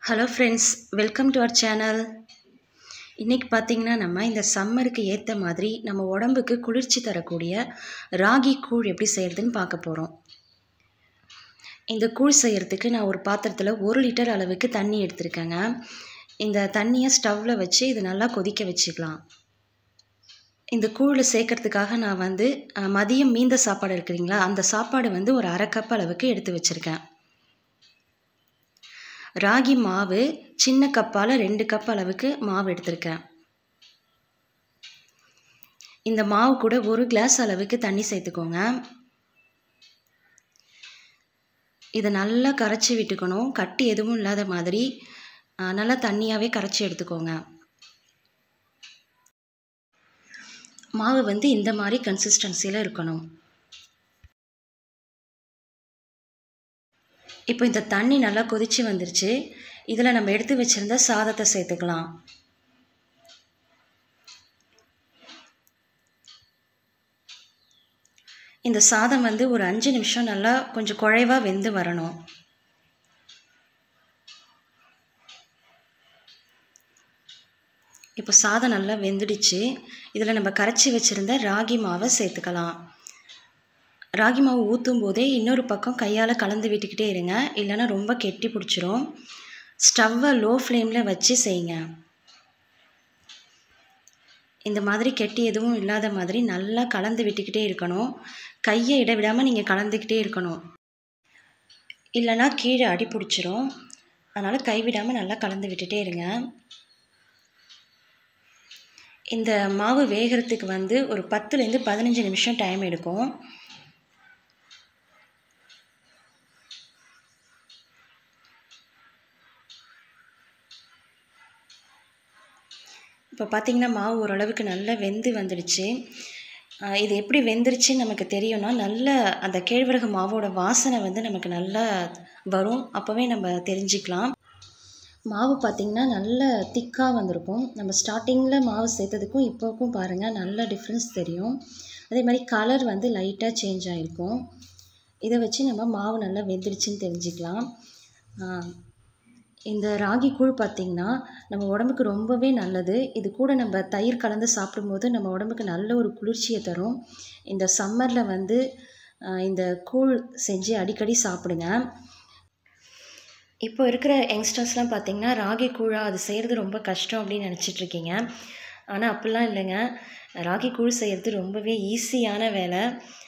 hello friends welcome to our channel இன்றைக்கி பார்த்திங்கன்னா நம்ம இந்த சம்மருக்கு ஏற்ற மாதிரி நம்ம உடம்புக்கு குளிர்ச்சி தரக்கூடிய ராகி கூழ் எப்படி செய்கிறதுன்னு பார்க்க போகிறோம் இந்த கூழ் செய்கிறதுக்கு நான் ஒரு பாத்திரத்தில் ஒரு லிட்டர் அளவுக்கு தண்ணி எடுத்திருக்கேங்க இந்த தண்ணியை ஸ்டவ்வில் வச்சு இது நல்லா கொதிக்க வச்சுக்கலாம் இந்த கூழில் சேர்க்கறதுக்காக நான் வந்து அஹ், மதியம் மீந்த சாப்பாடு இருக்கிறீங்களா அந்த சாப்பாடு வந்து ஒரு அரை கப் அளவுக்கு எடுத்து வச்சுருக்கேன் ராகி மாவு சின்ன கப்பால் ரெண்டு கப் அளவுக்கு மாவு எடுத்திருக்கேன் இந்த மாவு கூட ஒரு கிளாஸ் அளவுக்கு தண்ணி சேர்த்துக்கோங்க இதை நல்லா கரைச்சி விட்டுக்கணும் கட்டி எதுவும் இல்லாத மாதிரி ஆ, நல்லா தண்ணியாகவே கரைச்சி எடுத்துக்கோங்க மாவு வந்து இந்த மாதிரி கன்சிஸ்டன்சியில் இருக்கணும் இப்போ இந்த தண்ணி நல்லா கொதிச்சு வந்துருச்சு இதில் நம்ம எடுத்து வச்சிருந்த சாதத்தை சேர்த்துக்கலாம் இந்த சாதம் வந்து ஒரு அஞ்சு நிமிஷம் நல்லா கொஞ்சம் குழைவாக வெந்து வரணும் இப்போ சாதம் நல்லா வெந்துடுச்சு இதில் நம்ம கரைச்சி வச்சுருந்த ராகி மாவை சேர்த்துக்கலாம் ராகி மாவு ஊற்றும் போதே இன்னொரு பக்கம் கையால் கலந்து விட்டுக்கிட்டே இருங்க இல்லைன்னா ரொம்ப கெட்டி பிடிச்சிரும் ஸ்டவ்வை லோ ஃப்ளேமில் வச்சு செய்யுங்க இந்த மாதிரி கெட்டி எதுவும் இல்லாத மாதிரி நல்லா கலந்து விட்டுக்கிட்டே இருக்கணும் கையை இட விடாமல் நீங்கள் கலந்துக்கிட்டே இருக்கணும் இல்லைன்னா கீழே அடி பிடிச்சிரும் அதனால் கை விடாமல் நல்லா கலந்து விட்டுட்டே இருங்க இந்த மாவு வேகிறதுக்கு வந்து ஒரு பத்துலேருந்து பதினஞ்சு நிமிஷம் டைம் எடுக்கும் இப்போ பார்த்தீங்கன்னா மாவு ஓரளவுக்கு நல்லா வெந்து வந்துடுச்சு ஆஹ் இது எப்படி வெந்துருச்சுன்னு நமக்கு தெரியும்னா நல்ல அந்த கேழ்வரகு மாவோட வாசனை வந்து நமக்கு நல்லா வரும் அப்போவே நம்ம தெரிஞ்சுக்கலாம் மாவு பார்த்திங்கன்னா நல்ல திக்காக வந்திருக்கும் நம்ம ஸ்டார்டிங்கில் மாவு சேர்த்ததுக்கும் இப்போக்கும் பாருங்கள் நல்ல டிஃப்ரென்ஸ் தெரியும் அதே மாதிரி கலர் வந்து லைட்டாக சேஞ்ச் ஆகிருக்கும் இதை வச்சு நம்ம மாவு நல்லா வெந்துடுச்சுன்னு தெரிஞ்சுக்கலாம் ஆஹ் இந்த ராகி கூழ் பார்த்திங்கன்னா நம்ம உடம்புக்கு ரொம்பவே நல்லது இது கூட நம்ம தயிர் கலந்து சாப்பிடும்போது நம்ம உடம்புக்கு நல்ல ஒரு குளிர்ச்சியை தரும் இந்த சம்மரில் வந்து ஆஹ் இந்த கூழ் செஞ்சு அடிக்கடி சாப்பிடுங்க இப்போ இருக்கிற யங்ஸ்டர்ஸ்லாம் பார்த்தீங்கன்னா ராகி கூழா அது செய்கிறது ரொம்ப கஷ்டம் அப்படின்னு நினச்சிட்டு இருக்கீங்க ஆனால் அப்படிலாம் இல்லைங்க ராகி கூழ் செய்கிறது ரொம்பவே ஈஸியான வேலை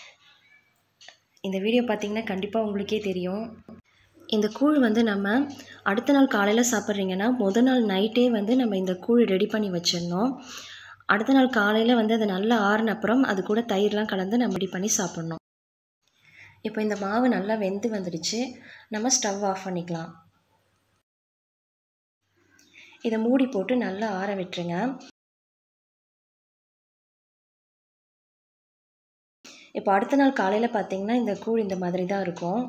இந்த வீடியோ பார்த்தீங்கன்னா கண்டிப்பாக உங்களுக்கே தெரியும் இந்த கூழ் வந்து நம்ம அடுத்த நாள் காலையில் சாப்பிட்றீங்கன்னா முத நாள் நைட்டே வந்து நம்ம இந்த கூழ் ரெடி பண்ணி வச்சிடணும் அடுத்த நாள் காலையில் வந்து அது நல்லா ஆறுன அப்புறம் அது கூட தயிர்லாம் கலந்து நம்ம ரெடி பண்ணி சாப்பிட்ணும் இப்போ இந்த மாவு நல்லா வெந்து வந்துடுச்சு நம்ம ஸ்டவ் ஆஃப் பண்ணிக்கலாம் இதை மூடி போட்டு நல்லா ஆற விட்டுருங்க இப்போ அடுத்த நாள் காலையில் பார்த்தீங்கன்னா இந்த கூழ் இந்த மாதிரி தான் இருக்கும்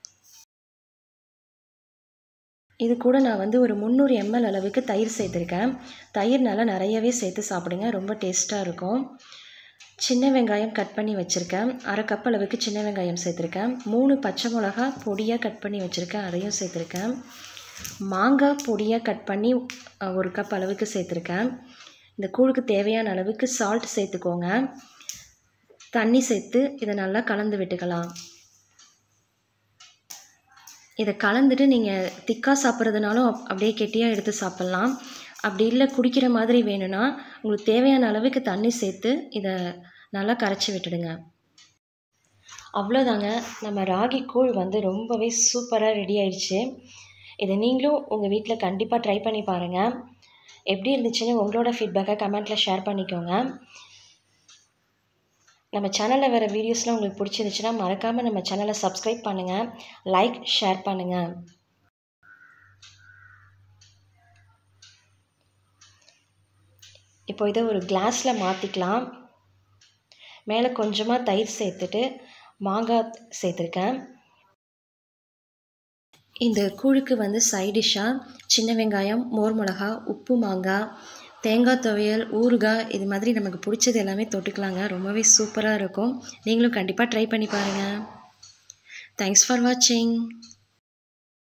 இது கூட நான் வந்து ஒரு முந்நூறு எம்எல் அளவுக்கு தயிர் சேர்த்துருக்கேன் தயிர் நல்லா நிறையவே சேர்த்து சாப்பிடுங்க ரொம்ப டேஸ்ட்டாக இருக்கும் சின்ன வெங்காயம் கட் பண்ணி வச்சுருக்கேன் அரை கப் அளவுக்கு சின்ன வெங்காயம் சேர்த்துருக்கேன் மூணு பச்சை மிளகா பொடியாக கட் பண்ணி வச்சுருக்கேன் அதையும் சேர்த்துருக்கேன் மாங்காய் பொடியாக கட் பண்ணி அஹ், ஒரு கப் அளவுக்கு சேர்த்துருக்கேன் இந்த கூழுக்கு தேவையான அளவுக்கு சால்ட் சேர்த்துக்கோங்க தண்ணி சேர்த்து இதை நல்லா கலந்து விட்டுக்கலாம் இதை கலந்துட்டு நீங்கள் திக்காக சாப்பிட்றதுனாலும் அப்- அப்படியே கெட்டியாக எடுத்து சாப்பிட்லாம் அப்படி இல்லை குடிக்கிற மாதிரி வேணும்னா உங்களுக்கு தேவையான அளவுக்கு தண்ணி சேர்த்து இதை நல்லா கரைச்சி விட்டுடுங்க அவ்வளோதாங்க நம்ம ராகி கூழ் வந்து ரொம்பவே சூப்பராக ரெடி ஆயிடுச்சு இதை நீங்களும் உங்கள் வீட்டில் கண்டிப்பாக ட்ரை பண்ணி பாருங்கள் எப்படி இருந்துச்சுன்னு உங்களோட ஃபீட்பேக்கை கமெண்ட்டில் ஷேர் பண்ணிக்கோங்க நம்ம சேனலில் வர வீடியோஸ்லாம் உங்களுக்கு பிடிச்சிருந்துச்சுன்னா மறக்காமல் நம்ம சேனலை சப்ஸ்கிரைப் பண்ணுங்கள் லைக் ஷேர் பண்ணுங்கள் இப்போ இதை ஒரு கிளாஸில் மாற்றிக்கலாம் மேலே கொஞ்சமாக தயிர் சேர்த்துட்டு மாங்காய் சேர்த்துருக்கேன் இந்த கூழுக்கு வந்து சைடிஷ்ஷாக சின்ன வெங்காயம் மோர் மிளகா உப்பு மாங்காய் தேங்காய் துவையல் ஊறுகாய் இது மாதிரி நமக்கு பிடிச்சது எல்லாமே தொட்டுக்கலாங்க ரொம்பவே சூப்பராக இருக்கும் நீங்களும் கண்டிப்பாக ட்ரை பண்ணி பாருங்கள் தேங்க்ஸ் ஃபார் வாட்சிங்